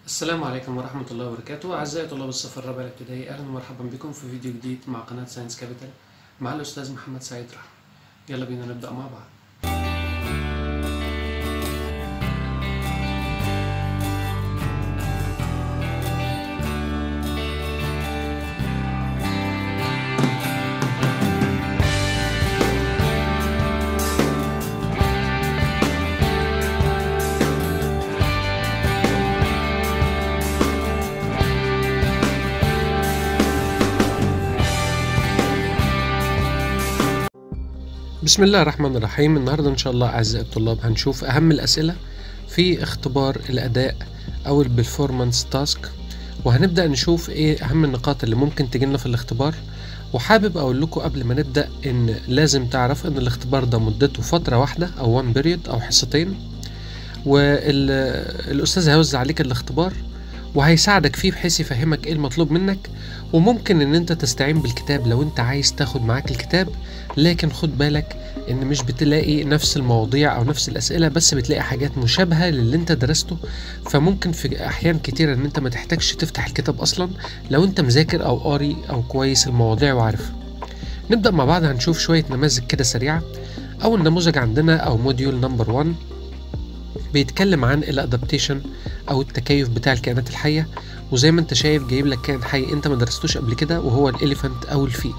السلام عليكم ورحمة الله وبركاته أعزائي طلاب الصف الرابع الابتدائي أهلا ومرحبا بكم في فيديو جديد مع قناة ساينس كابيتال مع الأستاذ محمد سعيد رحمة يلا بينا نبدأ مع بعض بسم الله الرحمن الرحيم النهاردة إن شاء الله أعزائي الطلاب هنشوف أهم الأسئلة في اختبار الأداء أو البرفورمانس تاسك وهنبدأ نشوف إيه أهم النقاط اللي ممكن تجيلنا في الاختبار وحابب أقول لكم قبل ما نبدأ إن لازم تعرف إن الاختبار ده مدته فترة واحدة أو وان بيريود أو حصتين والأستاذ هيوزع عليك الاختبار وهيساعدك فيه بحيث يفهمك ايه المطلوب منك وممكن ان انت تستعين بالكتاب لو انت عايز تاخد معاك الكتاب لكن خد بالك ان مش بتلاقي نفس المواضيع او نفس الاسئله بس بتلاقي حاجات مشابهه للي انت درسته فممكن في احيان كتيره ان انت ما تحتاجش تفتح الكتاب اصلا لو انت مذاكر او قاري او كويس المواضيع وعارفها نبدا مع بعض هنشوف شويه نماذج كده سريعه اول نموذج عندنا او موديول نمبر 1 بيتكلم عن الادابتيشن او التكيف بتاع الكائنات الحيه وزي ما انت شايف جايب لك كائن حي انت ما درستوش قبل كده وهو الاليفنت او الفيل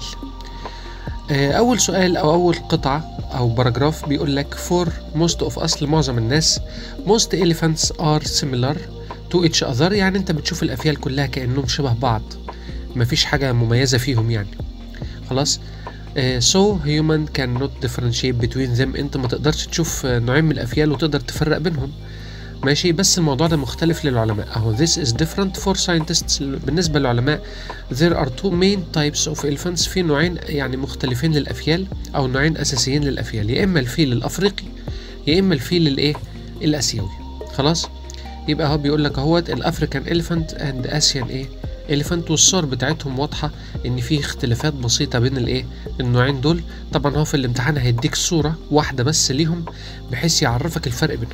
اول سؤال او اول قطعه او باراجراف بيقول لك for most of us لمعظم الناس most elephants are similar to each other يعني انت بتشوف الافيال كلها كانهم شبه بعض مفيش حاجه مميزه فيهم يعني خلاص سو هيومن كان نوت differentiate between them انت ما تقدرش تشوف نوعين من الافيال وتقدر تفرق بينهم ماشي بس الموضوع ده مختلف للعلماء اهو this is different for scientists بالنسبه للعلماء there are two main types of elephants في نوعين يعني مختلفين للافيال او نوعين اساسيين للافيال يا اما الفيل الافريقي يا اما الفيل الايه الاسيوي خلاص يبقى هو بيقول لك اهوت الافريكان elephant and اسيان ايه اليفنت والصور بتاعتهم واضحه ان في اختلافات بسيطه بين الايه النوعين دول طبعا هو في الامتحان هيديك صوره واحده بس ليهم بحيث يعرفك الفرق بينهم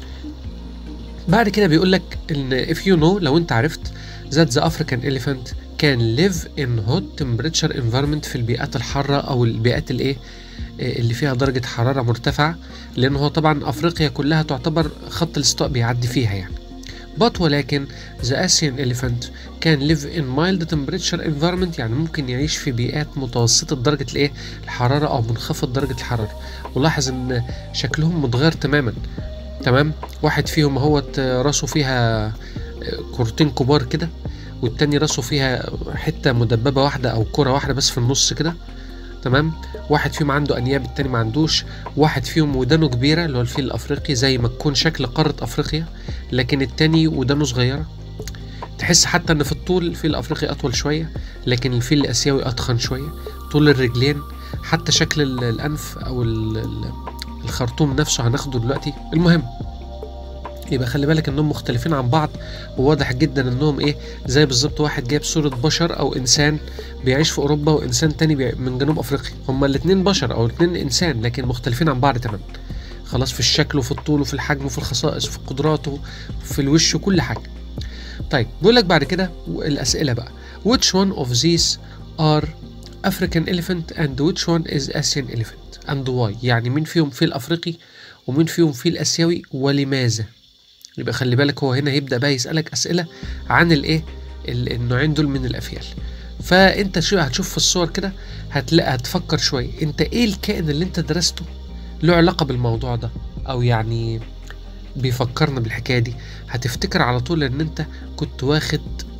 بعد كده بيقول لك ان if you know لو انت عرفت that the African elephant can live in hot temperature environment في البيئات الحارة أو البيئات الإيه اللي فيها درجة حرارة مرتفعة لأن هو طبعا أفريقيا كلها تعتبر خط الاستواء بيعدي فيها يعني but ولكن the Asian elephant can live in mild temperature environment يعني ممكن يعيش في بيئات متوسطة درجة الايه الحرارة أو منخفض درجة الحرارة ولاحظ إن شكلهم متغير تماما تمام واحد فيهم اهوت راسه فيها كورتين كبار كده والتاني راسه فيها حته مدببه واحده او كره واحده بس في النص كده تمام واحد فيهم عنده انياب التاني ما عندوش واحد فيهم ودانه كبيره اللي هو الفيل الافريقي زي ما تكون شكل قاره افريقيا لكن التاني ودانه صغيره تحس حتى ان في الطول الفيل الافريقي اطول شويه لكن الفيل الاسيوي اتخن شويه طول الرجلين حتى شكل الانف او الخرطوم نفسه هناخده دلوقتي المهم يبقى خلي بالك انهم مختلفين عن بعض وواضح جدا انهم ايه زي بالظبط واحد جايب صورة بشر او انسان بيعيش في اوروبا وانسان تاني من جنوب افريقيا هما الاتنين بشر او الاتنين انسان لكن مختلفين عن بعض تماما خلاص في الشكل وفي الطول وفي الحجم وفي الخصائص وفي قدراته في الوش وكل حاجة طيب بيقول لك بعد كده الاسئلة بقى which one of these are African elephant and which one is Asian elephant and why يعني مين فيهم فيل افريقي ومين فيهم فيل اسيوي ولماذا يبقى خلي بالك هو هنا هيبدا بقى يسالك اسئله عن الايه النوعين دول من الافيال فانت شو هتشوف في الصور كده هتلاقي هتفكر شويه انت ايه الكائن اللي انت درسته له علاقه بالموضوع ده او يعني بيفكرنا بالحكايه دي هتفتكر على طول ان انت كنت واخد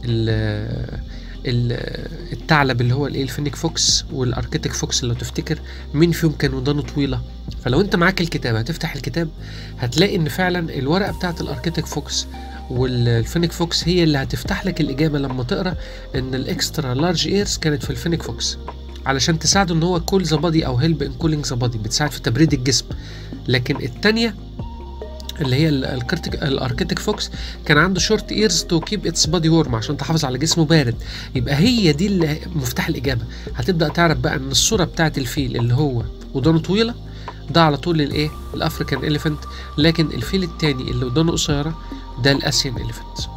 الثعلب اللي هو الايه الفينيك فوكس والاركيتك فوكس لو تفتكر مين فيهم كان ودانه طويله فلو انت معاك الكتاب هتفتح الكتاب هتلاقي ان فعلا الورقه بتاعه الاركيتك فوكس والفينيك فوكس هي اللي هتفتح لك الاجابه لما تقرا ان الاكسترا لارج ايرز كانت في الفينيك فوكس علشان تساعده ان هو كول ذا بادي او هيلب ان كولينج ذا بادي بتساعد في تبريد الجسم لكن الثانيه اللي هي الاركيتك فوكس كان عنده شورت ايرز تو كيب اتس بادي وورم عشان تحافظ على جسمه بارد يبقى هي دي اللي مفتاح الاجابه هتبدا تعرف بقى ان الصوره بتاعت الفيل اللي هو ودانه طويله ده على طول الايه الافريكان اليفنت لكن الفيل التاني اللي ودانه قصيره ده الاسيان اليفنت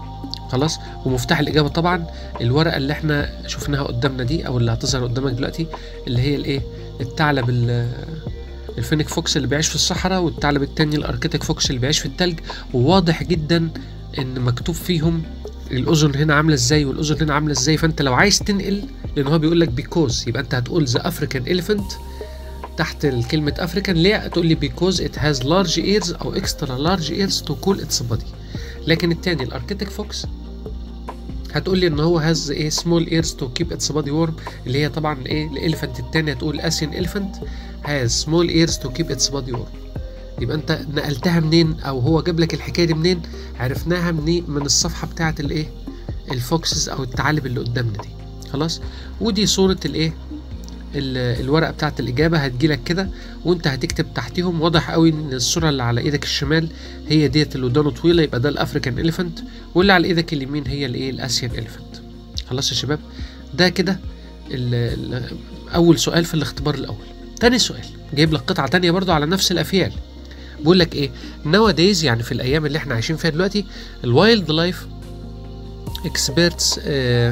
خلاص ومفتاح الاجابه طبعا الورقه اللي احنا شفناها قدامنا دي او اللي هتظهر قدامك دلوقتي اللي هي الايه الثعلب ال- الفينيك فوكس اللي بيعيش في الصحراء والثعلب التاني الاركيتك فوكس اللي بيعيش في التلج وواضح جدا ان مكتوب فيهم الاذن هنا عامله ازاي والاذن هنا عامله ازاي فانت لو عايز تنقل لان هو بيقول لك بيكوز يبقى انت هتقول ذا افريكان اليفنت تحت كلمة افريكان ليه تقول لي because it has large ears او extra large ears to cool its body لكن التاني الاركيتك فوكس هتقول لي ان هو هاز ايه سمول ايرز تو كيب اتس بادي وورم اللي هي طبعا ايه الاليفنت التاني هتقول اسيان اليفنت هاز سمول ايرز تو كيب اتس بادي وورم يبقى انت نقلتها منين او هو جاب لك الحكايه دي منين عرفناها منين من الصفحه بتاعه الايه الفوكسز او الثعالب اللي قدامنا دي خلاص ودي صوره الايه ال- الورقه بتاعه الاجابه هتجيلك كده وانت هتكتب تحتيهم واضح قوي ان الصوره اللي على ايدك الشمال هي ديت اللي ودانه طويله يبقى ده الافريكان اليفنت واللي على ايدك اليمين هي الايه الاسيان اليفنت خلاص يا شباب ده كده ال- ال- اول سؤال في الاختبار الاول تاني سؤال جايب لك قطعه تانية برضو على نفس الافيال بيقول لك ايه nowadays يعني في الايام اللي احنا عايشين فيها دلوقتي الوايلد لايف اكسبيرتس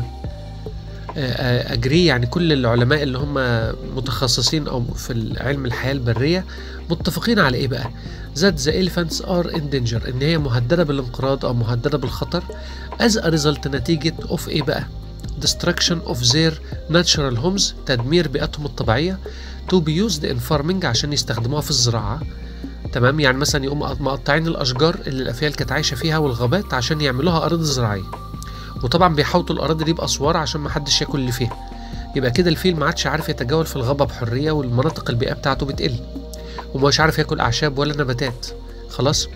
اجري يعني كل العلماء اللي هم متخصصين او في علم الحياه البريه متفقين على ايه بقى that the elephants are in danger ان هي مهدده بالانقراض او مهدده بالخطر as a result نتيجه of ايه بقى destruction of their natural homes تدمير بيئتهم الطبيعيه to be used in farming عشان يستخدموها في الزراعه تمام يعني مثلا يقوموا مقطعين الاشجار اللي الافيال كانت عايشه فيها والغابات عشان يعملوها اراضي زراعيه وطبعا بيحوطوا الاراضي دي باسوار عشان ما حدش ياكل اللي فيها يبقى كده الفيل ما عادش عارف يتجول في الغابه بحريه والمناطق البيئيه بتاعته بتقل ومش عارف ياكل اعشاب ولا نباتات خلاص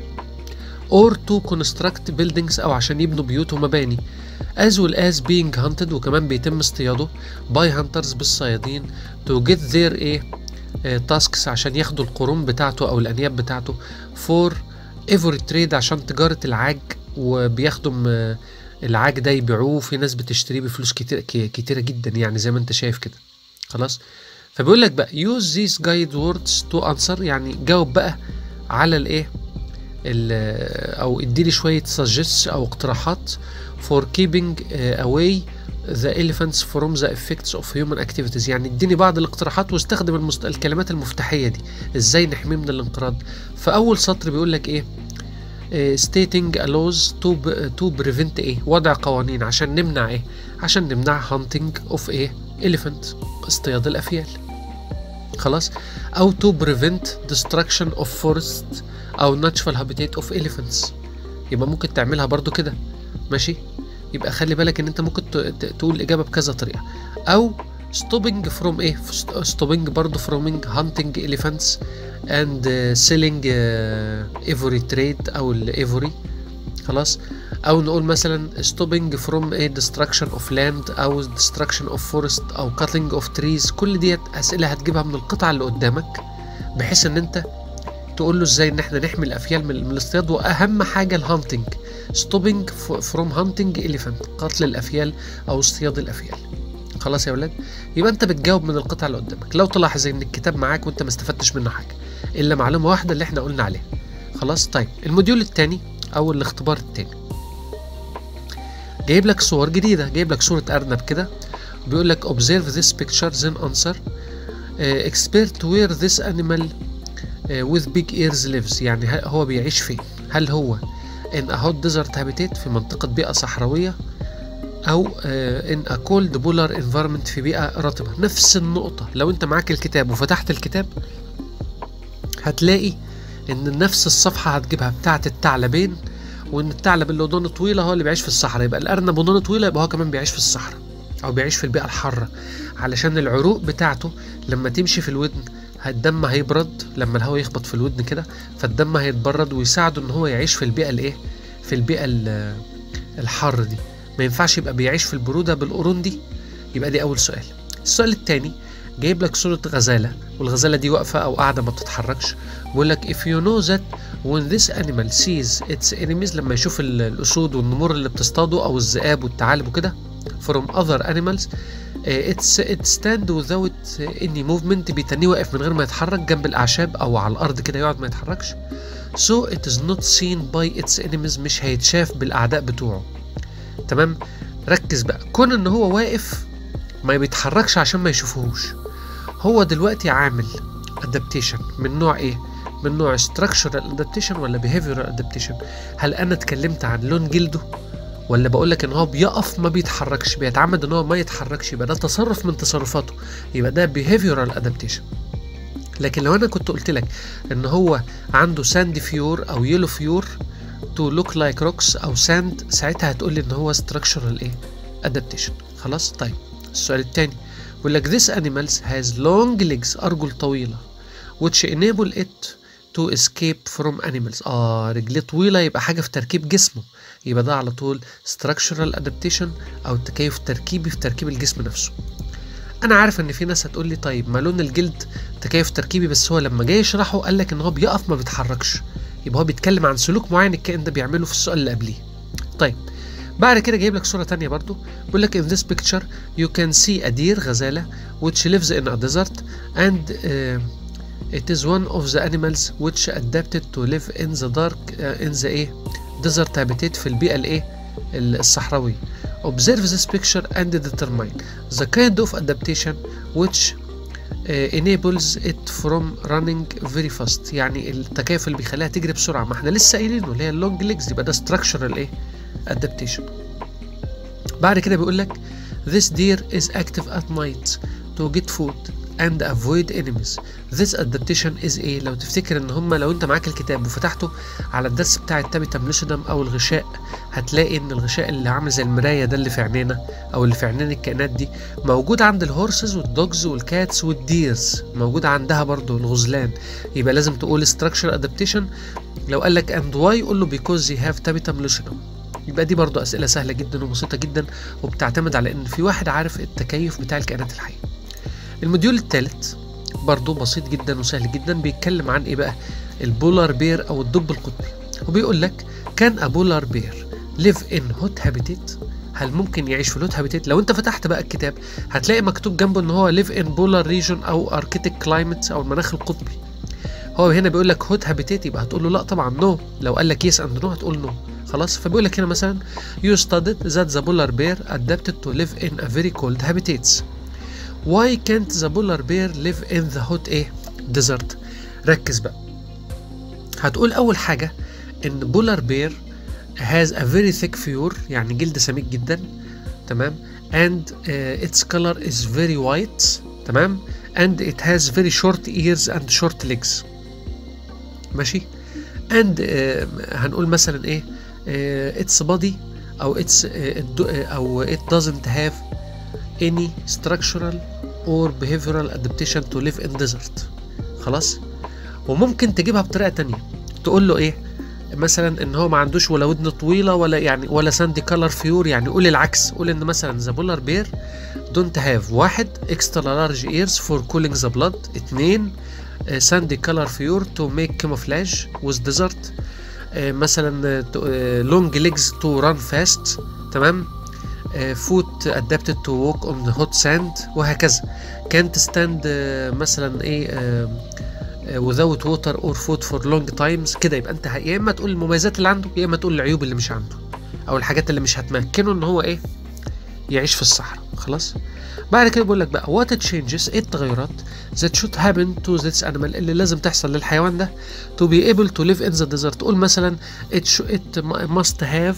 or to construct buildings او عشان يبنوا بيوت ومباني as well as being hunted وكمان بيتم اصطياده by hunters بالصيادين to get their ايه تاسكس عشان ياخدوا القرون بتاعته او الانياب بتاعته for every trade عشان تجارة العاج وبياخدوا م- العاج ده يبيعوه في ناس بتشتريه بفلوس كتير ك- كتيرة جدا يعني زي ما انت شايف كده خلاص فبيقول لك بقى use these guide words to answer يعني جاوب بقى على الايه ال- او اديلي شوية suggests او اقتراحات for keeping uh, away the elephants from the effects of human activities يعني اديني بعض الاقتراحات واستخدم المست... الكلمات المفتاحية دي ازاي نحميه من الانقراض فاول سطر بيقول لك ايه آه، stating a laws to, b- to prevent ايه وضع قوانين عشان نمنع ايه عشان نمنع hunting of ايه elephant اصطياد الافيال خلاص او to prevent destruction of forest او natural habitat of elephants يبقى ممكن تعملها برضو كده ماشي يبقى خلي بالك ان انت ممكن ت- ت- تقول الاجابه بكذا طريقه او stopping from ايه stopping برضو from hunting elephants and uh, selling uh, ivory trade او الايفوري خلاص او نقول مثلا stopping from a destruction of land او destruction of forest او cutting of trees كل ديت اسئله هتجيبها من القطعه اللي قدامك بحيث ان انت تقول له ازاي ان احنا نحمي الافيال من من الاصطياد واهم حاجه الهانتنج ستوبنج فروم هانتنج اليفنت قتل الافيال او اصطياد الافيال خلاص يا ولاد يبقى انت بتجاوب من القطع اللي قدامك لو تلاحظ ان الكتاب معاك وانت ما استفدتش منه حاجه الا معلومه واحده اللي احنا قلنا عليها خلاص طيب الموديول الثاني او الاختبار الثاني جايب لك صور جديده جايب لك صوره ارنب كده بيقول لك observe this picture then answer uh, expert where this animal uh, with big ears lives يعني ه- هو بيعيش فين هل هو in a hot desert habitat في منطقة بيئة صحراوية أو uh, in a cold polar environment في بيئة رطبة نفس النقطة لو أنت معاك الكتاب وفتحت الكتاب هتلاقي إن نفس الصفحة هتجيبها بتاعة الثعلبين وإن الثعلب اللي ودانه طويلة هو اللي بيعيش في الصحراء يبقى الأرنب ودانه طويلة يبقى هو كمان بيعيش في الصحراء أو بيعيش في البيئة الحارة علشان العروق بتاعته لما تمشي في الودن الدم هيبرد لما الهواء يخبط في الودن كده فالدم هيتبرد ويساعده ان هو يعيش في البيئه الايه في البيئه ال- الحر دي ما ينفعش يبقى بيعيش في البروده بالقرون دي يبقى دي اول سؤال السؤال الثاني جايب لك صورة غزالة والغزالة دي واقفة أو قاعدة ما بتتحركش بيقول لك if you know that when this animal sees its enemies لما يشوف ال- الأسود والنمور اللي بتصطاده أو الذئاب والثعالب وكده from other animals آه، it's it stand without any movement بيتنيه واقف من غير ما يتحرك جنب الأعشاب أو على الأرض كده يقعد ما يتحركش so it is not seen by its enemies مش هيتشاف بالأعداء بتوعه تمام ركز بقى كون ان هو واقف ما بيتحركش عشان ما يشوفوهوش هو دلوقتي عامل ادابتيشن من نوع ايه من نوع structural adaptation ولا behavioral adaptation هل انا اتكلمت عن لون جلده ولا بقول لك ان هو بيقف ما بيتحركش بيتعمد ان هو ما يتحركش يبقى ده تصرف من تصرفاته يبقى ده behavioral adaptation لكن لو انا كنت قلت لك ان هو عنده ساند فيور او يلو فيور تو لوك لايك روكس او ساند ساعتها هتقول لي ان هو structural ايه adaptation خلاص طيب السؤال التاني بيقول لك this animals has long legs ارجل طويله which enable it to escape from animals اه رجليه طويله يبقى حاجه في تركيب جسمه يبقى ده على طول structural adaptation او تكيف تركيبي في تركيب الجسم نفسه انا عارف ان في ناس هتقول لي طيب ما لون الجلد تكيف تركيبي بس هو لما جاي يشرحه قال لك ان هو بيقف ما بيتحركش يبقى هو بيتكلم عن سلوك معين الكائن ده بيعمله في السؤال اللي قبليه طيب بعد كده جايب لك صورة تانية برضو بيقول لك in this picture you can see a deer غزالة which lives in a desert and uh, it is one of the animals which adapted to live in the dark uh, in the ايه desert habitat في البيئة الايه الصحراوية observe this picture and determine the kind of adaptation which uh, enables it from running very fast يعني التكيف اللي بيخليها تجري بسرعة ما احنا لسه قايلينه اللي هي اللونج ليجز يبقى ده structural ايه adaptation بعد كده بيقول لك this deer is active at night to get food and avoid enemies this adaptation is ايه لو تفتكر ان هم لو انت معاك الكتاب وفتحته على الدرس بتاع التابيتم ليشدم او الغشاء هتلاقي ان الغشاء اللي عامل زي المرايه ده اللي في عينينا او اللي في عينين الكائنات دي موجود عند الهورسز والدوجز والكاتس والديرز موجود عندها برضو الغزلان يبقى لازم تقول structural adaptation لو قال لك and why قول له because they have tabitum lucidum يبقى دي برضو أسئلة سهلة جدا وبسيطة جدا وبتعتمد على إن في واحد عارف التكيف بتاع الكائنات الحية. الموديول الثالث برضو بسيط جدا وسهل جدا بيتكلم عن إيه بقى؟ البولار بير أو الدب القطبي وبيقول لك كان أبولار بير live in hot habitat هل ممكن يعيش في الهوت هابيتات لو انت فتحت بقى الكتاب هتلاقي مكتوب جنبه ان هو live in polar region او arctic climate او المناخ القطبي هو هنا بيقول لك هوت هابيتات يبقى هتقول له لا طبعا نو no. لو قال لك يس اند نو هتقول نو no. خلاص فبيقول لك هنا مثلا you studied that the polar bear adapted to live in a very cold habitats why can't the polar bear live in the hot ايه desert ركز بقى هتقول اول حاجه ان polar bear has a very thick fur يعني جلد سميك جدا تمام and uh, its color is very white تمام and it has very short ears and short legs ماشي and uh, هنقول مثلا ايه uh, its body او its uh, او it doesn't have any structural or behavioral adaptation to live in desert خلاص وممكن تجيبها بطريقه تانية تقول له ايه مثلا ان هو ما عندوش ولا ودن طويله ولا يعني ولا ساندي كلر فيور يعني قول العكس قول ان مثلا ذا بولار بير دونت هاف واحد اكسترا لارج ايرز فور كولينج ذا بلاد اتنين ساندي كلر فيور تو ميك كاموفلاج وذ ديزرت مثلا لونج ليجز تو ران فاست تمام فوت ادابتد تو ووك اون هوت ساند وهكذا كانت ستاند مثلا ايه without water or food for long times كده يبقى انت يا اما تقول المميزات اللي عنده يا اما تقول العيوب اللي مش عنده او الحاجات اللي مش هتمكنه ان هو ايه يعيش في الصحراء خلاص بعد كده بيقول لك بقى what changes ايه التغيرات that should happen to this animal اللي لازم تحصل للحيوان ده to be able to live in the desert تقول مثلا it, should, it must have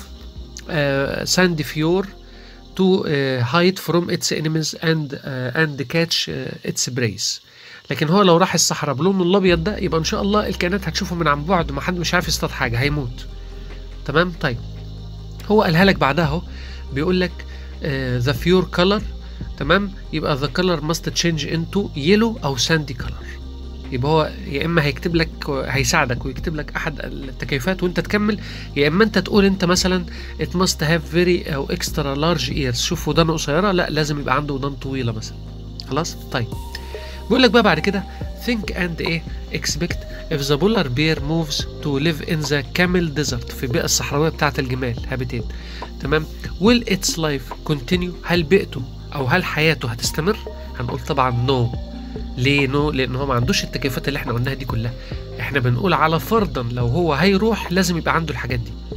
uh, sandy fjord to uh, hide from its enemies and uh, and catch uh, its prey لكن هو لو راح الصحراء بلونه الابيض ده يبقى ان شاء الله الكائنات هتشوفه من عن بعد وما حد مش عارف يصطاد حاجه هيموت تمام طيب هو قالها لك بعدها اهو بيقول لك ذا فيور كلر تمام يبقى ذا كلر ماست تشينج انتو يلو او ساندي كلر يبقى هو يا اما هيكتب لك هيساعدك ويكتب لك احد التكيفات وانت تكمل يا اما انت تقول انت مثلا ات ماست هاف فيري او اكسترا لارج ايرز شوف ودان قصيره لا لازم يبقى عنده ودان طويله مثلا خلاص طيب بيقول لك بقى بعد كده think and ايه expect if the polar bear moves to live in the camel desert في البيئة الصحراوية بتاعة الجمال هابيتات تمام will its life continue هل بيئته أو هل حياته هتستمر هنقول طبعا no ليه نو no? لأن هو ما عندوش التكيفات اللي احنا قلناها دي كلها احنا بنقول على فرضا لو هو هيروح لازم يبقى عنده الحاجات دي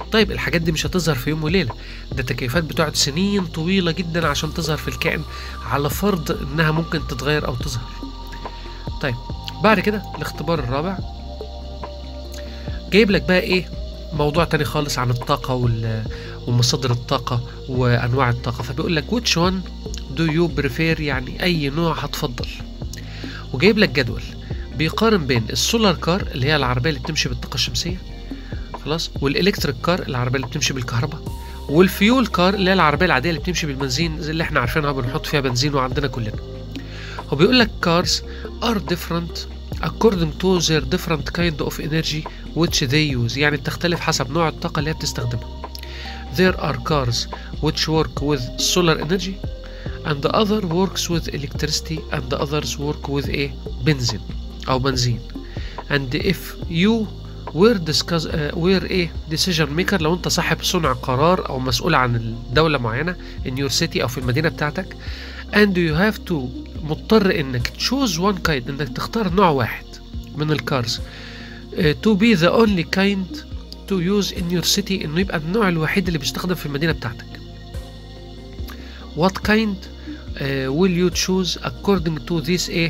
طيب الحاجات دي مش هتظهر في يوم وليله ده تكيفات بتقعد سنين طويله جدا عشان تظهر في الكائن على فرض انها ممكن تتغير او تظهر طيب بعد كده الاختبار الرابع جايب لك بقى ايه موضوع تاني خالص عن الطاقة وال- ومصادر الطاقة وأنواع الطاقة فبيقول لك which one do you prefer يعني أي نوع هتفضل وجايب لك جدول بيقارن بين السولار كار اللي هي العربية اللي بتمشي بالطاقة الشمسية خلاص والإلكتريك كار العربية اللي بتمشي بالكهرباء والفيول كار اللي هي العربية العادية اللي بتمشي بالبنزين زي اللي احنا عارفينها بنحط فيها بنزين وعندنا كلنا هو بيقول لك cars are different according to their different kind of energy which they use يعني بتختلف حسب نوع الطاقة اللي هي بتستخدمها there are cars which work with solar energy and the other works with electricity and the others work with a benzene أو بنزين and if you were discuss uh, were a decision maker لو انت صاحب صنع قرار او مسؤول عن الدولة معينة in your city او في المدينة بتاعتك and you have to مضطر انك choose one kind انك تختار نوع واحد من الكارز uh, to be the only kind to use in your city انه يبقى النوع الوحيد اللي بيستخدم في المدينة بتاعتك what kind uh, will you choose according to this a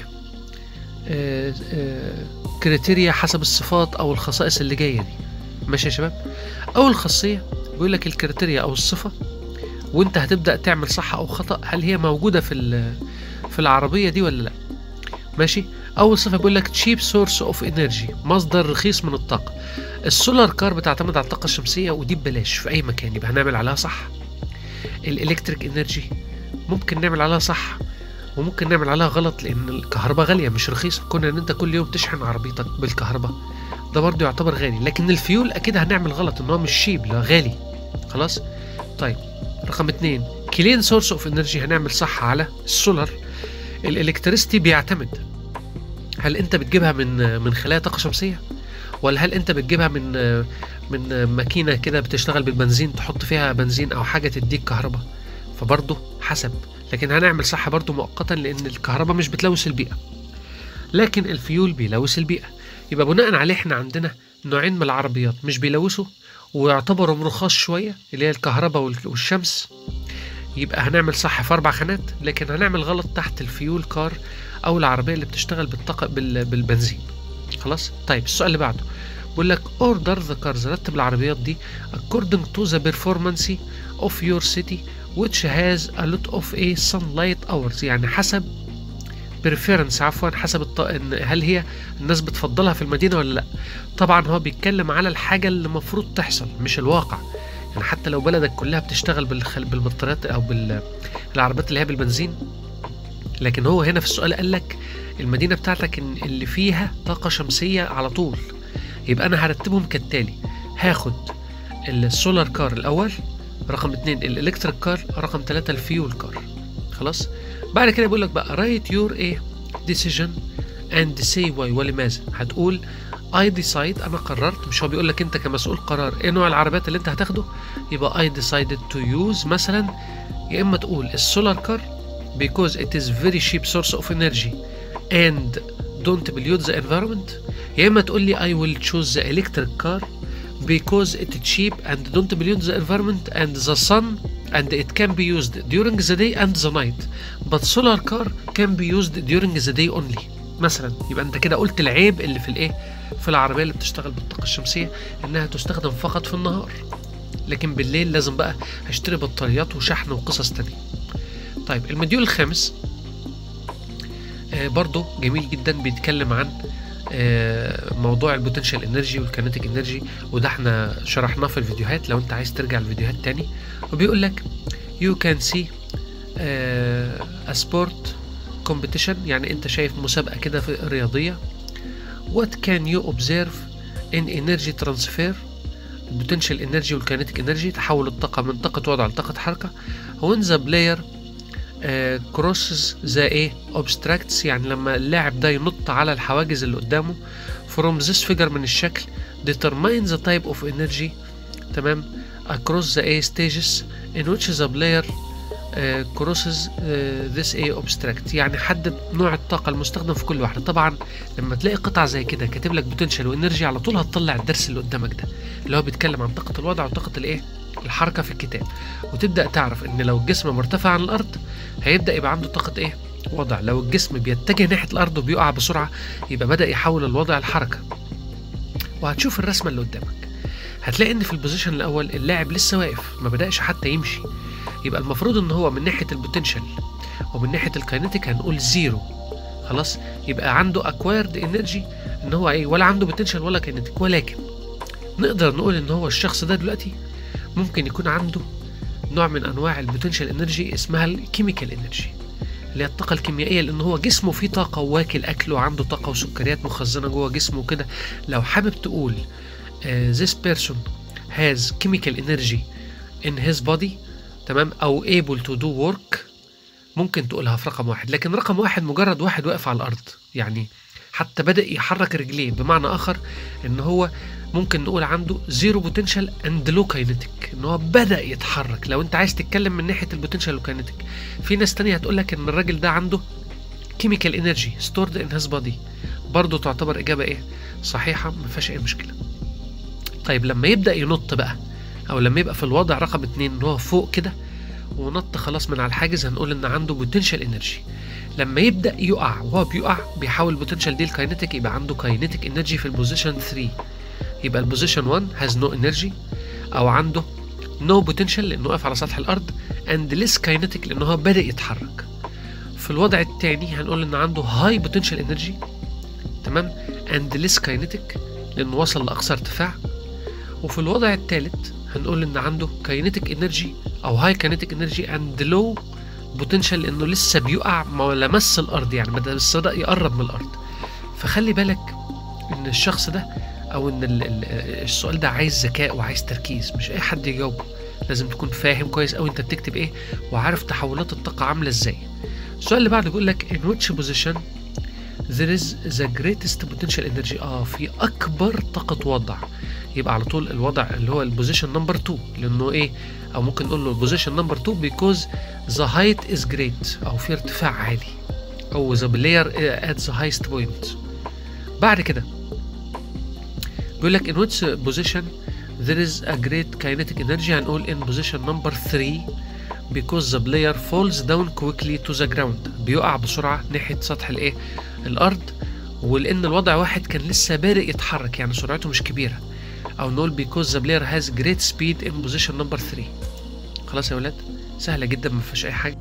كريتيريا حسب الصفات او الخصائص اللي جايه دي ماشي يا شباب اول خاصيه بيقول لك الكريتيريا او الصفه وانت هتبدا تعمل صح او خطا هل هي موجوده في ال- في العربيه دي ولا لا ماشي اول صفه بيقول لك تشيب سورس اوف انرجي مصدر رخيص من الطاقه السولار كار بتعتمد على الطاقه الشمسيه ودي ببلاش في اي مكان يبقى هنعمل عليها صح الالكتريك انرجي ممكن نعمل عليها صح وممكن نعمل عليها غلط لان الكهرباء غاليه مش رخيصه كنا ان انت كل يوم تشحن عربيتك بالكهرباء ده برضه يعتبر غالي لكن الفيول اكيد هنعمل غلط ان هو مش شيب لا غالي خلاص طيب رقم اتنين كلين سورس اوف انرجي هنعمل صح على السولار الالكتريستي بيعتمد هل انت بتجيبها من من خلايا طاقه شمسيه ولا هل انت بتجيبها من من ماكينه كده بتشتغل بالبنزين تحط فيها بنزين او حاجه تديك كهرباء فبرضه حسب لكن هنعمل صح برضه مؤقتا لان الكهرباء مش بتلوث البيئه لكن الفيول بيلوث البيئه يبقى بناء عليه احنا عندنا نوعين من العربيات مش بيلوثوا ويعتبروا رخاص شويه اللي هي الكهرباء وال- والشمس يبقى هنعمل صح في اربع خانات لكن هنعمل غلط تحت الفيول كار او العربيه اللي بتشتغل بالطاقه بال- بالبنزين خلاص طيب السؤال اللي بعده بيقول لك order the cars رتب العربيات دي according to the performance of your city which has a lot of a sunlight hours يعني حسب preference عفوا حسب الط... إن هل هي الناس بتفضلها في المدينة ولا لا طبعا هو بيتكلم على الحاجة اللي المفروض تحصل مش الواقع يعني حتى لو بلدك كلها بتشتغل بالخل... بالبطاريات او بالعربيات اللي هي بالبنزين لكن هو هنا في السؤال قال لك المدينة بتاعتك إن اللي فيها طاقة شمسية على طول يبقى أنا هرتبهم كالتالي هاخد السولار كار الأول رقم اتنين الإلكتريك كار رقم تلاتة الفيول كار خلاص بعد كده بيقول لك بقى write your a decision and say why ولماذا هتقول I decide أنا قررت مش هو بيقول لك أنت كمسؤول قرار إيه نوع العربيات اللي أنت هتاخده يبقى I decided to use مثلا يا إما تقول السولار كار because it is very cheap source of energy and don't pollute the environment يا اما تقول لي I will choose the electric car because it cheap and don't pollute the environment and the sun and it can be used during the day and the night but solar car can be used during the day only مثلا يبقى انت كده قلت العيب اللي في الايه في العربيه اللي بتشتغل بالطاقه الشمسيه انها تستخدم فقط في النهار لكن بالليل لازم بقى هشتري بطاريات وشحن وقصص تانية طيب المديول الخامس آه برضه جميل جدا بيتكلم عن آه موضوع البوتنشال انرجي والكينيتيك انرجي وده احنا شرحناه في الفيديوهات لو انت عايز ترجع الفيديوهات تاني وبيقول لك you can see آه a sport competition يعني انت شايف مسابقة كده في رياضية what can you observe in energy transfer البوتنشال انرجي والكينيتيك انرجي تحول الطاقة من طاقة وضع لطاقة حركة when the player كروسز ذا ايه obstructs يعني لما اللاعب ده ينط على الحواجز اللي قدامه from this figure من الشكل determine the type of energy تمام across the A stages in which the player uh, كروسز ذس ايه اوبستراكت يعني حدد نوع الطاقه المستخدم في كل واحده طبعا لما تلاقي قطعه زي كده كاتب لك بوتنشال وانرجي على طول هتطلع الدرس اللي قدامك ده اللي هو بيتكلم عن طاقه الوضع وطاقه الايه الحركه في الكتاب وتبدا تعرف ان لو الجسم مرتفع عن الارض هيبدا يبقى عنده طاقه ايه وضع لو الجسم بيتجه ناحيه الارض وبيقع بسرعه يبقى بدا يحول الوضع لحركه وهتشوف الرسمه اللي قدامك هتلاقي ان في البوزيشن الاول اللاعب لسه واقف ما بداش حتى يمشي يبقى المفروض ان هو من ناحيه البوتنشال ومن ناحيه الكاينتيك هنقول زيرو خلاص يبقى عنده اكوايرد انرجي ان هو ايه ولا عنده بوتنشال ولا كاينتيك ولكن نقدر نقول ان هو الشخص ده دلوقتي ممكن يكون عنده نوع من انواع البوتنشال انرجي اسمها الكيميكال انرجي اللي هي الطاقة الكيميائية لأن هو جسمه فيه طاقة واكل أكل وعنده طاقة وسكريات مخزنة جوه جسمه وكده لو حابب تقول uh, this person has chemical energy in his body تمام أو able to do work ممكن تقولها في رقم واحد لكن رقم واحد مجرد واحد واقف على الأرض يعني حتى بدأ يحرك رجليه بمعنى آخر إن هو ممكن نقول عنده زيرو بوتنشال اند لو كاينتيك ان هو بدا يتحرك لو انت عايز تتكلم من ناحيه البوتنشال والكاينتيك في ناس تانية هتقول لك ان الراجل ده عنده كيميكال انرجي ستورد ان هيز بودي برضه تعتبر اجابه ايه صحيحه ما فيهاش اي مشكله طيب لما يبدا ينط بقى او لما يبقى في الوضع رقم اتنين ان هو فوق كده ونط خلاص من على الحاجز هنقول ان عنده بوتنشال انرجي لما يبدا يقع وهو بيقع بيحول البوتنشال دي الكاينتيك يبقى عنده كاينتيك انرجي في البوزيشن 3 يبقى البوزيشن 1 هاز نو انرجي او عنده نو بوتنشال لانه واقف على سطح الارض اند ليس كاينتيك لانه هو بدا يتحرك في الوضع الثاني هنقول ان عنده هاي بوتنشال انرجي تمام اند ليس كاينتيك لانه وصل لاقصى ارتفاع وفي الوضع الثالث هنقول ان عنده كاينتيك انرجي او هاي كاينتيك انرجي اند لو بوتنشال لانه لسه بيقع ما لمس الارض يعني بدا بس بدا يقرب من الارض فخلي بالك ان الشخص ده او ان ال ال السؤال ده عايز ذكاء وعايز تركيز مش اي حد يجاوبه لازم تكون فاهم كويس قوي انت بتكتب ايه وعارف تحولات الطاقه عامله ازاي السؤال اللي بعده بيقول لك in which position there is the greatest potential energy اه في اكبر طاقه وضع يبقى على طول الوضع اللي هو البوزيشن نمبر 2 لانه ايه او ممكن نقول له البوزيشن نمبر 2 because the height is great او في ارتفاع عالي او the player at the highest point بعد كده بيقول لك in which position there is a great kinetic energy هنقول in position number 3 because the player falls down quickly to the ground بيقع بسرعة ناحية سطح الايه الأرض ولأن الوضع واحد كان لسه بادئ يتحرك يعني سرعته مش كبيرة أو نقول because the player has great speed in position number 3 خلاص يا ولاد سهلة جدا ما فيهاش أي حاجة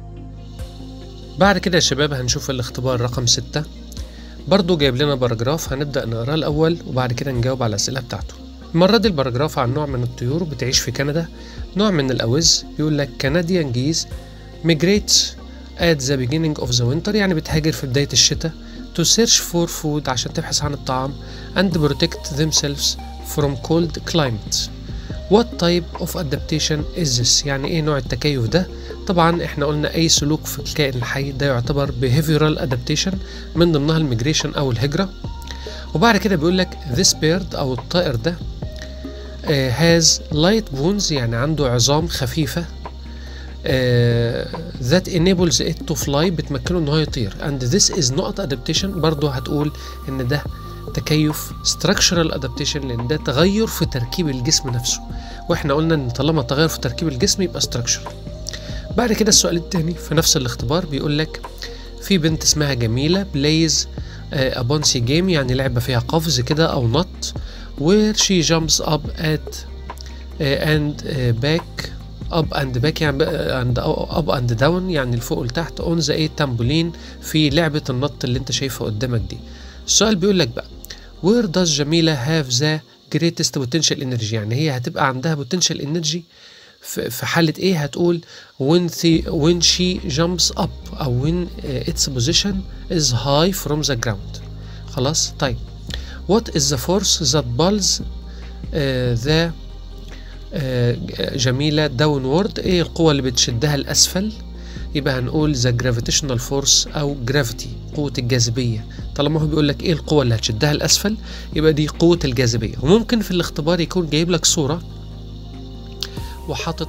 بعد كده يا شباب هنشوف الاختبار رقم 6 برضو جايب لنا باراجراف هنبدأ نقراه الأول وبعد كده نجاوب على الأسئلة بتاعته المرة دي الباراجراف عن نوع من الطيور بتعيش في كندا نوع من الأوز بيقول لك Canadian geese migrates at the beginning of the winter يعني بتهاجر في بداية الشتاء to search for food عشان تبحث عن الطعام and protect themselves from cold climates What type of adaptation is this؟ يعني ايه نوع التكيف ده؟ طبعا احنا قلنا اي سلوك في الكائن الحي ده يعتبر behavioral adaptation من ضمنها الميجريشن او الهجرة وبعد كده بيقول لك this bird او الطائر ده uh, has light bones يعني عنده عظام خفيفة uh, that enables it to fly بتمكنه ان هو يطير and this is not adaptation برضه هتقول ان ده تكيف structural adaptation لان ده تغير في تركيب الجسم نفسه واحنا قلنا ان طالما تغير في تركيب الجسم يبقى structural بعد كده السؤال التاني في نفس الاختبار بيقول لك في بنت اسمها جميلة بلايز a bouncy game يعني لعبة فيها قفز كده أو نط where she jumps up at uh, and uh, back up and back يعني and up and down يعني لفوق ولتحت on the eight trampoline في لعبة النط اللي انت شايفها قدامك دي السؤال بيقول لك بقى where does جميلة have the greatest potential energy يعني هي هتبقى عندها potential energy في حالة ايه هتقول when, the, when she jumps up أو when uh, its position is high from the ground خلاص طيب what is the force that pulls uh, the uh, جميلة downward ايه القوة اللي بتشدها لأسفل يبقى هنقول the gravitational force أو gravity قوة الجاذبية طالما هو بيقول لك ايه القوة اللي هتشدها لأسفل يبقى دي قوة الجاذبية وممكن في الاختبار يكون جايب لك صورة وحاطط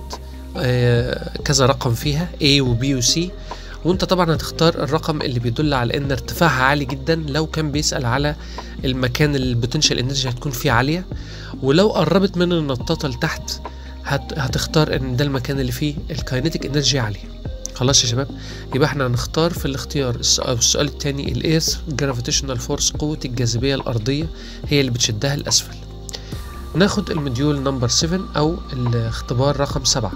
آه، كذا رقم فيها A و B و C وانت طبعا هتختار الرقم اللي بيدل على ان ارتفاعها عالي جدا لو كان بيسأل على المكان اللي البوتنشال انرجي هتكون فيه عالية ولو قربت من النطاطة لتحت هت... هتختار ان ده المكان اللي فيه الكاينيتيك انرجي عالية خلاص يا شباب يبقى احنا هنختار في الاختيار السؤال, السؤال التاني الايرث جرافيتيشنال فورس قوة الجاذبية الأرضية هي اللي بتشدها لأسفل ناخد المديول نمبر 7 أو الاختبار رقم 7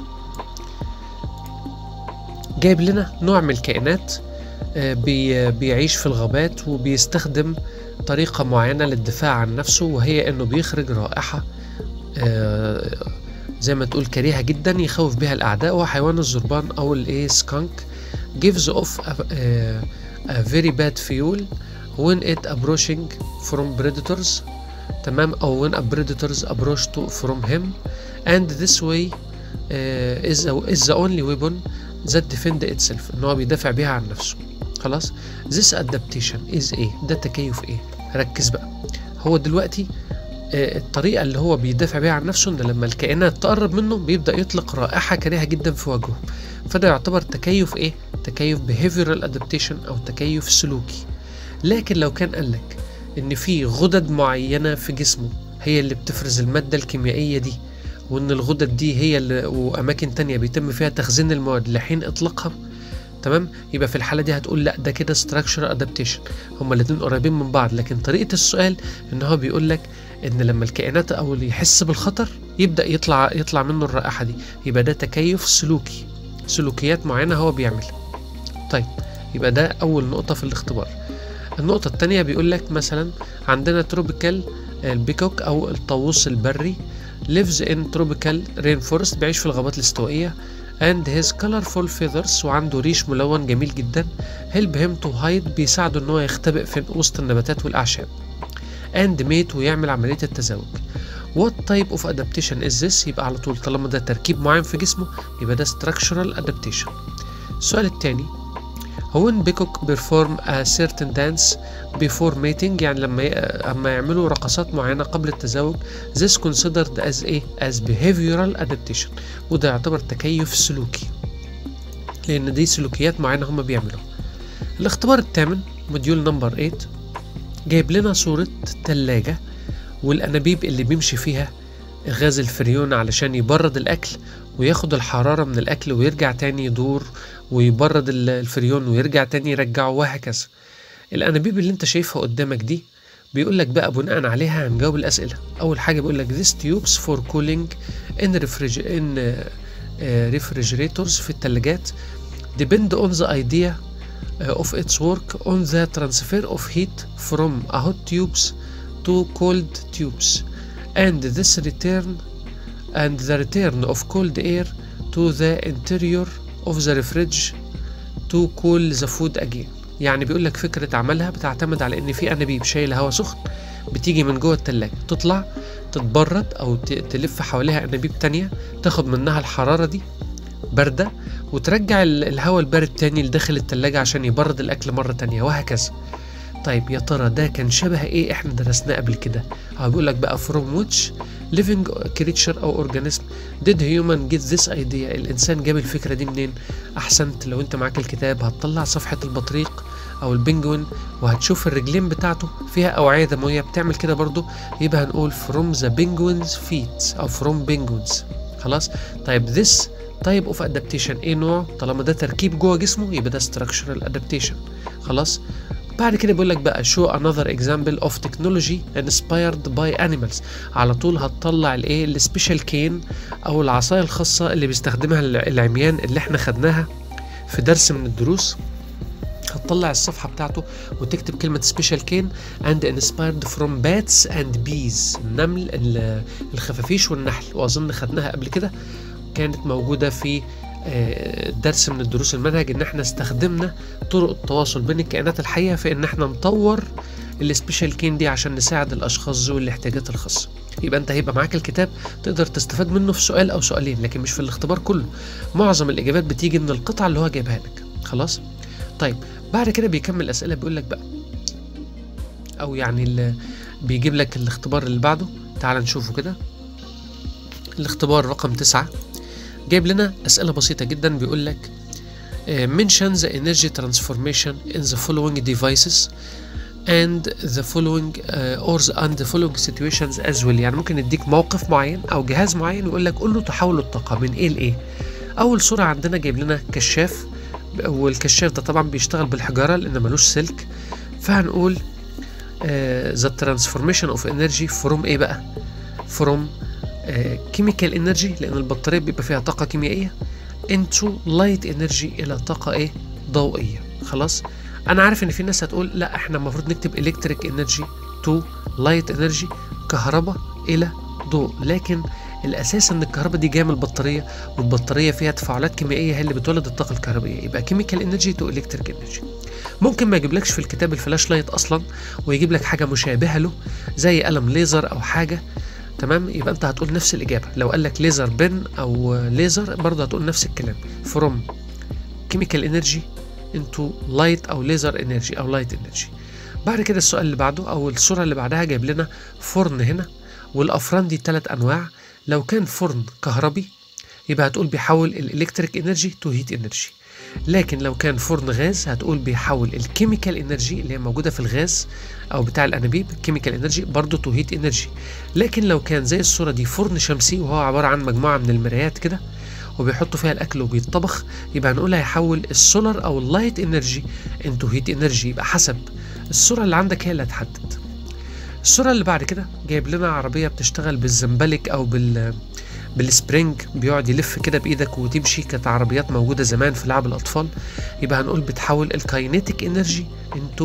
جايب لنا نوع من الكائنات آه، بي بيعيش في الغابات وبيستخدم طريقة معينة للدفاع عن نفسه وهي انه بيخرج رائحة آه، زي ما تقول كريهة جدا يخوف بها الأعداء وهو حيوان الزربان أو الإيه سكانك gives off a, a, a very bad fuel when it approaching from predators تمام أو when a predators approach to from him and this way uh, is, a, is the only weapon that defend itself إن هو بيدافع بيها عن نفسه خلاص this adaptation is ايه ده تكيف ايه ركز بقى هو دلوقتي آه، الطريقة اللي هو بيدافع بيها عن نفسه ان لما الكائنات تقرب منه بيبدأ يطلق رائحة كريهة جدا في وجهه فده يعتبر تكيف ايه تكيف behavioral adaptation او تكيف سلوكي لكن لو كان قالك ان في غدد معينة في جسمه هي اللي بتفرز المادة الكيميائية دي وان الغدد دي هي اللي واماكن تانية بيتم فيها تخزين المواد لحين اطلاقها تمام يبقى في الحاله دي هتقول لا ده كده structural adaptation هما الاتنين قريبين من بعض لكن طريقه السؤال ان هو بيقول لك ان لما الكائنات او اللي يحس بالخطر يبدا يطلع يطلع منه الرائحه دي يبقى ده تكيف سلوكي سلوكيات معينه هو بيعملها طيب يبقى ده اول نقطه في الاختبار النقطه الثانيه بيقول لك مثلا عندنا تروبيكال البيكوك او الطاووس البري lives in tropical rainforest بيعيش في الغابات الاستوائيه and his colorful feathers وعنده ريش ملون جميل جدا help him to hide بيساعده ان هو يختبئ في وسط النباتات والاعشاب and mate ويعمل عملية التزاوج what type of adaptation is this يبقى على طول طالما ده تركيب معين في جسمه يبقى ده structural adaptation السؤال التاني هو ان بيكوك perform a certain dance before mating يعني لما ي... اما يعملوا رقصات معينة قبل التزاوج this considered as ايه as behavioral adaptation وده يعتبر تكيف سلوكي لان دي سلوكيات معينة هم بيعملوها الاختبار الثامن موديول نمبر 8 جايب لنا صورة تلاجة والأنابيب اللي بيمشي فيها غاز الفريون علشان يبرد الأكل وياخد الحرارة من الأكل ويرجع تاني يدور ويبرد ال- الفريون ويرجع تاني يرجعه وهكذا الأنابيب اللي انت شايفها قدامك دي بيقول لك بقى بناء عليها هنجاوب الأسئلة أول حاجة بيقول لك this tubes for cooling in, refriger in uh, uh, refrigerators في التلاجات depend on the idea uh, of its work on the transfer of heat from a hot tubes to cold tubes and this return and the return of cold air to the interior of the fridge to cool the food again يعني بيقول لك فكرة عملها بتعتمد على ان في انابيب شايلة هواء سخن بتيجي من جوه التلاجة تطلع تتبرد او ت- تلف حواليها انابيب تانية تاخد منها الحرارة دي باردة وترجع ال- الهواء البارد تاني لداخل التلاجة عشان يبرد الأكل مرة تانية وهكذا طيب يا ترى ده كان شبه ايه احنا درسناه قبل كده هو بيقول لك بقى from which living creature او organism did human get this idea الانسان جاب الفكره دي منين احسنت لو انت معاك الكتاب هتطلع صفحه البطريق او البنجوين وهتشوف الرجلين بتاعته فيها اوعيه دمويه بتعمل كده برضو يبقى هنقول from the penguin's feet او from penguins خلاص طيب this type of adaptation ايه نوع طالما ده تركيب جوه جسمه يبقى ده structural adaptation خلاص بعد كده بيقول لك بقى show another example of technology inspired by animals على طول هتطلع الايه السبيشال كين او العصايه الخاصه اللي بيستخدمها الع- العميان اللي احنا خدناها في درس من الدروس هتطلع الصفحه بتاعته وتكتب كلمه سبيشال كين and inspired from bats and bees النمل ال- الخفافيش والنحل واظن خدناها قبل كده كانت موجوده في آه، درس من الدروس المنهج ان احنا استخدمنا طرق التواصل بين الكائنات الحيه في ان احنا نطور السبيشال كين دي عشان نساعد الاشخاص ذوي الاحتياجات الخاصه يبقى انت هيبقى معاك الكتاب تقدر تستفاد منه في سؤال او سؤالين لكن مش في الاختبار كله معظم الاجابات بتيجي من القطعه اللي هو جايبها لك خلاص طيب بعد كده بيكمل الاسئله بيقول لك بقى او يعني اللي بيجيب لك الاختبار اللي بعده تعال نشوفه كده الاختبار رقم تسعة جايب لنا اسئله بسيطه جدا بيقول لك آه، mention the energy transformation in the following devices and the following uh, or the, and the following situations as well يعني ممكن يديك موقف معين او جهاز معين ويقول لك قول له تحول الطاقه من ايه لايه اول صوره عندنا جايب لنا كشاف والكشاف ده طبعا بيشتغل بالحجاره لان ملوش سلك فهنقول uh, the transformation of energy from ايه بقى from كيميكال انرجي لان البطاريه بيبقى فيها طاقه كيميائيه into light energy الى طاقه ايه ضوئيه خلاص انا عارف ان في ناس هتقول لا احنا المفروض نكتب electric energy to light energy كهرباء الى ضوء لكن الاساس ان الكهرباء دي جايه من البطاريه والبطاريه فيها تفاعلات كيميائيه هي اللي بتولد الطاقه الكهربائيه يبقى كيميكال انرجي تو الكتريك انرجي ممكن ما يجيبلكش في الكتاب الفلاش لايت اصلا ويجيب لك حاجه مشابهه له زي قلم ليزر او حاجه تمام يبقى انت هتقول نفس الاجابه لو قال لك ليزر بن او ليزر برضه هتقول نفس الكلام فروم كيميكال انرجي انتو لايت او ليزر انرجي او لايت انرجي بعد كده السؤال اللي بعده او الصوره اللي بعدها جايب لنا فرن هنا والافران دي ثلاث انواع لو كان فرن كهربي يبقى هتقول بيحول الالكتريك انرجي تو هيت انرجي لكن لو كان فرن غاز هتقول بيحول الكيميكال انرجي اللي هي موجوده في الغاز او بتاع الانابيب الكيميكال انرجي برضه تو هيت انرجي لكن لو كان زي الصوره دي فرن شمسي وهو عباره عن مجموعه من المرايات كده وبيحطوا فيها الاكل وبيتطبخ يبقى هنقول هيحول السولار او اللايت انرجي انتو هيت انرجي يبقى حسب الصوره اللي عندك هي اللي هتحدد الصوره اللي بعد كده جايب لنا عربيه بتشتغل بالزنبلك او بال بالسبرينج بيقعد يلف كده بايدك وتمشي كانت عربيات موجوده زمان في لعب الاطفال يبقى هنقول بتحول الكاينيتيك انرجي انتو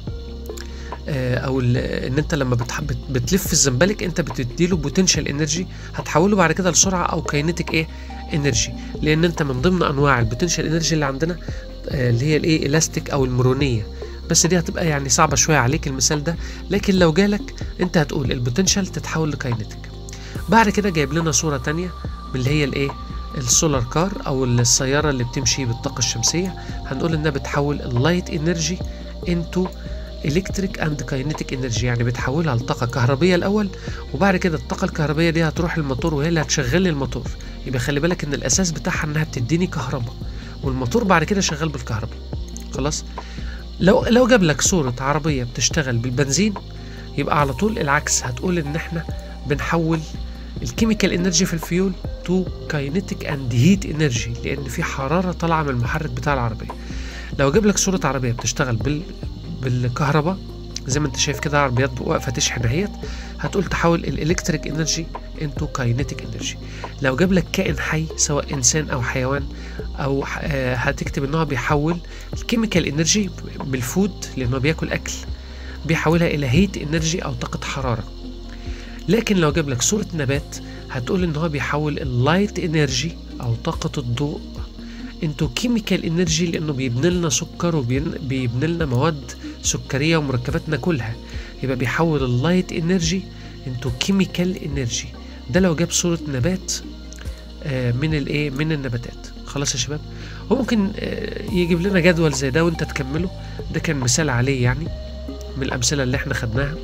آه، او ال- ان انت لما بتحب بتلف الزنبلك انت بتديله بوتنشال انرجي هتحوله بعد كده لسرعه او كاينيتيك ايه انرجي لان انت من ضمن انواع البوتنشال انرجي اللي عندنا آه، اللي هي الايه الاستيك او المرونيه بس دي هتبقى يعني صعبه شويه عليك المثال ده لكن لو جالك انت هتقول البوتنشال تتحول لكاينيتيك بعد كده جايب لنا صوره تانية من اللي هي الايه السولار كار او السياره اللي بتمشي بالطاقه الشمسيه هنقول انها بتحول اللايت انرجي انتو الكتريك اند كاينيتيك انرجي يعني بتحولها لطاقه كهربيه الاول وبعد كده الطاقه الكهربيه دي هتروح الموتور وهي اللي هتشغل لي الموتور يبقى خلي بالك ان الاساس بتاعها انها بتديني كهرباء والموتور بعد كده شغال بالكهرباء خلاص لو لو جاب لك صوره عربيه بتشتغل بالبنزين يبقى على طول العكس هتقول ان احنا بنحول الكيميكال انرجي في الفيول تو كاينيتيك اند هيت انرجي لان في حراره طالعه من المحرك بتاع العربيه لو جاب لك صوره عربيه بتشتغل بال بالكهرباء زي ما انت شايف كده عربيات واقفه تشحن اهيت هتقول تحول الالكتريك انرجي انتو كاينيتيك انرجي لو جاب لك كائن حي سواء انسان او حيوان او ح- آه، هتكتب ان هو بيحول الكيميكال انرجي بالفود لانه بياكل اكل بيحولها الى هيت انرجي او طاقه حراره لكن لو جاب لك صوره نبات هتقول ان هو بيحول اللايت انرجي او طاقه الضوء انتو كيميكال انرجي لانه بيبني لنا سكر وبيبني لنا مواد سكريه ومركبات ناكلها يبقى بيحول اللايت انرجي انتو كيميكال انرجي ده لو جاب صوره نبات آه، من الايه من النباتات خلاص يا شباب وممكن آه، يجيب لنا جدول زي ده وانت تكمله ده كان مثال عليه يعني من الامثله اللي احنا خدناها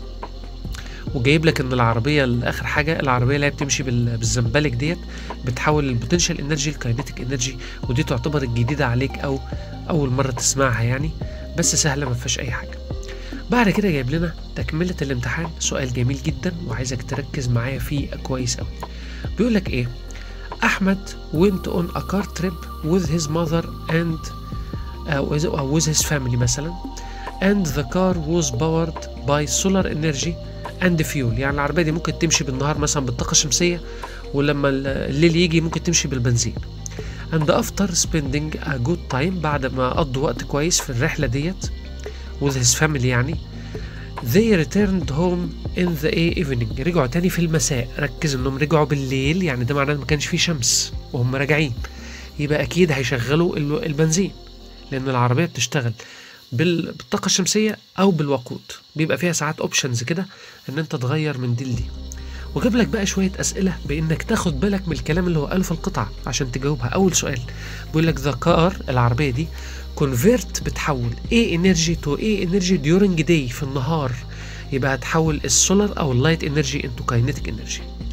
وجايب لك ان العربيه اخر حاجه العربيه اللي هي بتمشي بال- بالزنبلك ديت بتحول البوتنشال انرجي لكاينيتيك انرجي ودي تعتبر الجديده عليك او اول مره تسمعها يعني بس سهله ما فيهاش اي حاجه بعد كده جايب لنا تكمله الامتحان سؤال جميل جدا وعايزك تركز معايا فيه كويس قوي بيقول لك ايه احمد went on a car trip with his mother and أو with- أو with his family مثلا and the car was powered by solar energy and fuel يعني العربية دي ممكن تمشي بالنهار مثلا بالطاقة الشمسية ولما ال- الليل يجي ممكن تمشي بالبنزين and after spending a good time بعد ما قضوا وقت كويس في الرحلة ديت with his family يعني they returned home in the evening رجعوا تاني في المساء ركز انهم رجعوا بالليل يعني ده معناه إن ما كانش فيه شمس وهم راجعين يبقى اكيد هيشغلوا ال- البنزين لان العربيه بتشتغل بال- بالطاقه الشمسيه او بالوقود بيبقى فيها ساعات اوبشنز كده ان انت تغير من دي لدي وجاب لك بقى شويه اسئله بانك تاخد بالك من الكلام اللي هو قاله في القطعه عشان تجاوبها اول سؤال بيقول لك ذا كار العربيه دي كونفيرت بتحول ايه انرجي تو ايه انرجي ديورنج داي في النهار يبقى هتحول السولار او اللايت انرجي انتو كاينيتيك انرجي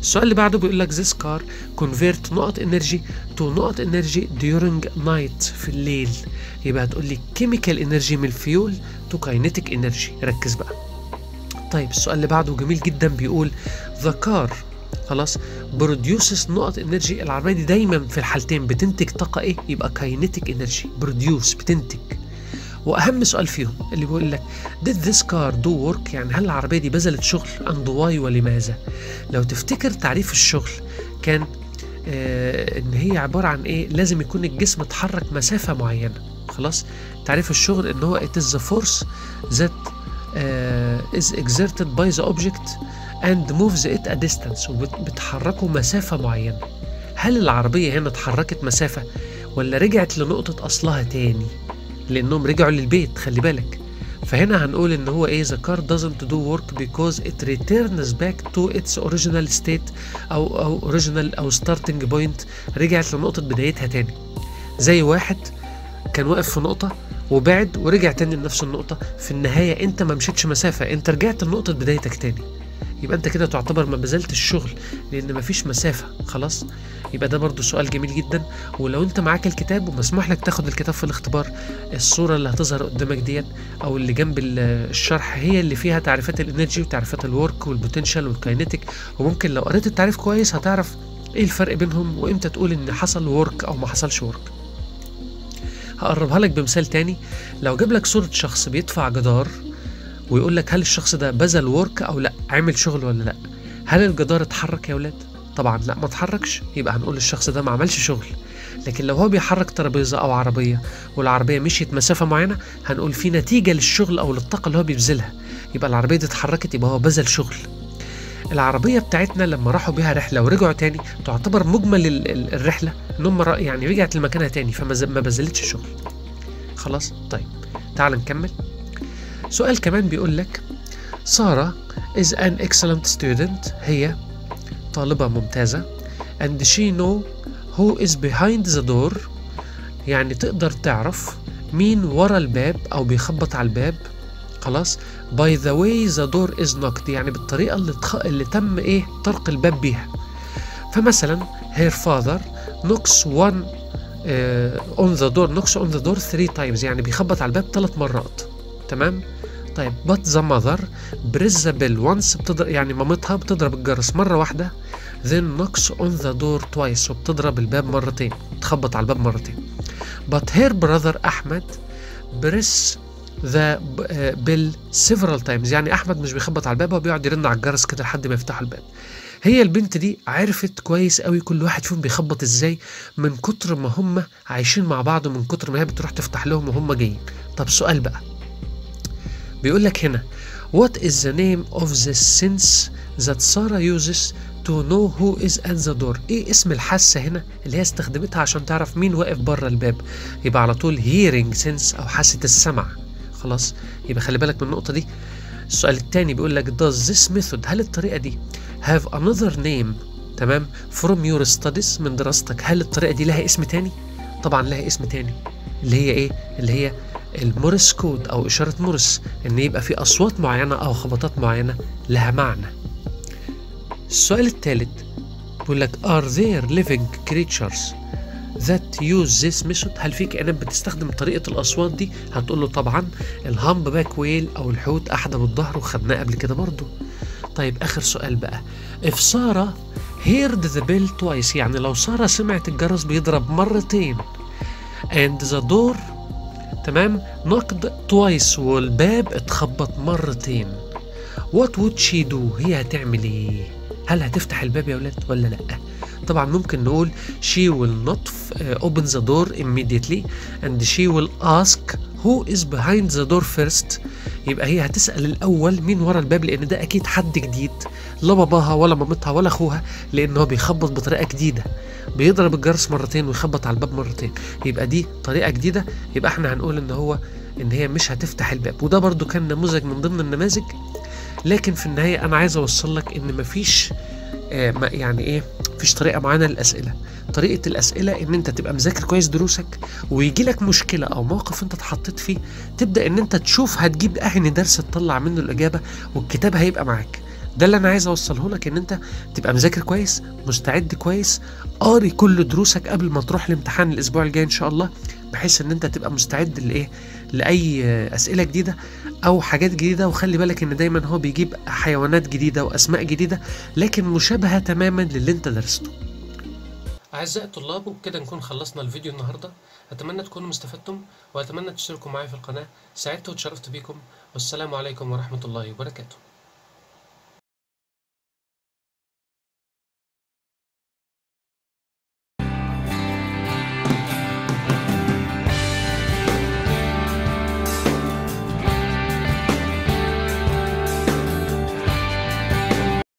السؤال اللي بعده بيقول لك this car convert نقط energy to نقط energy during night في الليل يبقى هتقول لي chemical energy من الفيول to kinetic energy ركز بقى طيب السؤال اللي بعده جميل جدا بيقول the car خلاص بروديوسز نقط انرجي العربيه دي دايما في الحالتين بتنتج طاقه ايه يبقى كاينيتيك انرجي بروديوس بتنتج واهم سؤال فيهم اللي بيقول لك did this car do work يعني هل العربيه دي بذلت شغل and why ولماذا لو تفتكر تعريف الشغل كان آه ان هي عباره عن ايه لازم يكون الجسم اتحرك مسافه معينه خلاص تعريف الشغل ان هو it is the force that uh, is exerted by the object and moves it a distance وبتحركه مسافة معينة هل العربية هنا اتحركت مسافة ولا رجعت لنقطة أصلها تاني لأنهم رجعوا للبيت خلي بالك فهنا هنقول ان هو ايه the car doesn't do work because it returns back to its original state او او original او starting point رجعت لنقطة بدايتها تاني زي واحد كان واقف في نقطة وبعد ورجع تاني لنفس النقطة في النهاية انت ما مشيتش مسافة انت رجعت لنقطة بدايتك تاني يبقى انت كده تعتبر ما بذلت الشغل لان مفيش مسافه خلاص يبقى ده برضو سؤال جميل جدا ولو انت معاك الكتاب ومسموح لك تاخد الكتاب في الاختبار الصوره اللي هتظهر قدامك ديت او اللي جنب الشرح هي اللي فيها تعريفات الانرجي وتعريفات الورك والبوتنشال والكاينتيك وممكن لو قريت التعريف كويس هتعرف ايه الفرق بينهم وامتى تقول ان حصل ورك او ما حصلش ورك هقربها لك بمثال تاني لو جاب لك صوره شخص بيدفع جدار ويقول لك هل الشخص ده بذل ورك او لا عمل شغل ولا لا هل الجدار اتحرك يا ولاد طبعا لا ما اتحركش يبقى هنقول الشخص ده ما عملش شغل لكن لو هو بيحرك ترابيزه او عربيه والعربيه مشيت مسافه معينه هنقول في نتيجه للشغل او للطاقه اللي هو بيبذلها يبقى العربيه دي اتحركت يبقى هو بذل شغل العربيه بتاعتنا لما راحوا بيها رحله ورجعوا تاني تعتبر مجمل الرحله ان هم يعني رجعت لمكانها تاني فما بذلتش شغل خلاص طيب تعال نكمل سؤال كمان بيقول لك سارة is an excellent student هي طالبة ممتازة and she know who is behind the door يعني تقدر تعرف مين ورا الباب أو بيخبط على الباب خلاص by the way the door is knocked يعني بالطريقة اللي, تخ... اللي تم إيه طرق الباب بيها فمثلا her father knocks one uh, on the door knocks on the door three times يعني بيخبط على الباب ثلاث مرات تمام طيب but the mother press the bell once بتضرب يعني مامتها بتضرب الجرس مرة واحدة then knocks on the door twice وبتضرب الباب مرتين تخبط على الباب مرتين but her brother أحمد press the bell several times يعني أحمد مش بيخبط على الباب هو بيقعد يرن على الجرس كده لحد ما يفتحوا الباب هي البنت دي عرفت كويس قوي كل واحد فيهم بيخبط ازاي من كتر ما هم عايشين مع بعض ومن كتر ما هي بتروح تفتح لهم وهم جايين طب سؤال بقى بيقول لك هنا What is the name of the sense that Sarah uses to know who is at the door ايه اسم الحاسة هنا اللي هي استخدمتها عشان تعرف مين واقف بره الباب يبقى على طول hearing sense او حاسة السمع خلاص يبقى خلي بالك من النقطة دي السؤال التاني بيقول لك does this method هل الطريقة دي have another name تمام from your studies من دراستك هل الطريقة دي لها اسم تاني طبعا لها اسم تاني اللي هي ايه اللي هي المورس كود او اشاره مورس ان يبقى في اصوات معينه او خبطات معينه لها معنى السؤال الثالث بيقول لك are there living creatures that use this method هل في كائنات بتستخدم طريقة الأصوات دي؟ هتقول له طبعا الهامب باك ويل أو الحوت أحدب الظهر وخدناه قبل كده برضه. طيب آخر سؤال بقى if سارة heard the bell twice يعني لو سارة سمعت الجرس بيضرب مرتين and the door تمام نقد توايس والباب اتخبط مرتين وات وود شي دو هي هتعمل ايه هل هتفتح الباب يا ولاد ولا لا طبعا ممكن نقول she will not open the door immediately and she will ask who is behind the door first يبقى هي هتسأل الأول مين ورا الباب لأن ده أكيد حد جديد لا باباها ولا مامتها ولا أخوها لأن هو بيخبط بطريقة جديدة بيضرب الجرس مرتين ويخبط على الباب مرتين يبقى دي طريقة جديدة يبقى احنا هنقول ان هو ان هي مش هتفتح الباب وده برضو كان نموذج من ضمن النماذج لكن في النهاية انا عايز اوصل لك ان مفيش آه ما يعني ايه مفيش طريقة معينة للأسئلة طريقة الأسئلة إن أنت تبقى مذاكر كويس دروسك ويجي لك مشكلة أو موقف أنت اتحطيت فيه تبدأ إن أنت تشوف هتجيب أهني درس تطلع منه الإجابة والكتاب هيبقى معاك ده اللي انا عايز اوصله لك ان انت تبقى مذاكر كويس مستعد كويس قاري كل دروسك قبل ما تروح الامتحان الاسبوع الجاي ان شاء الله بحيث ان انت تبقى مستعد لايه لاي اسئله جديده او حاجات جديده وخلي بالك ان دايما هو بيجيب حيوانات جديده واسماء جديده لكن مشابهه تماما للي انت درسته أعزائي الطلاب وبكده نكون خلصنا الفيديو النهاردة أتمنى تكونوا استفدتم وأتمنى تشتركوا معي في القناة سعدت وتشرفت بيكم والسلام عليكم ورحمة الله وبركاته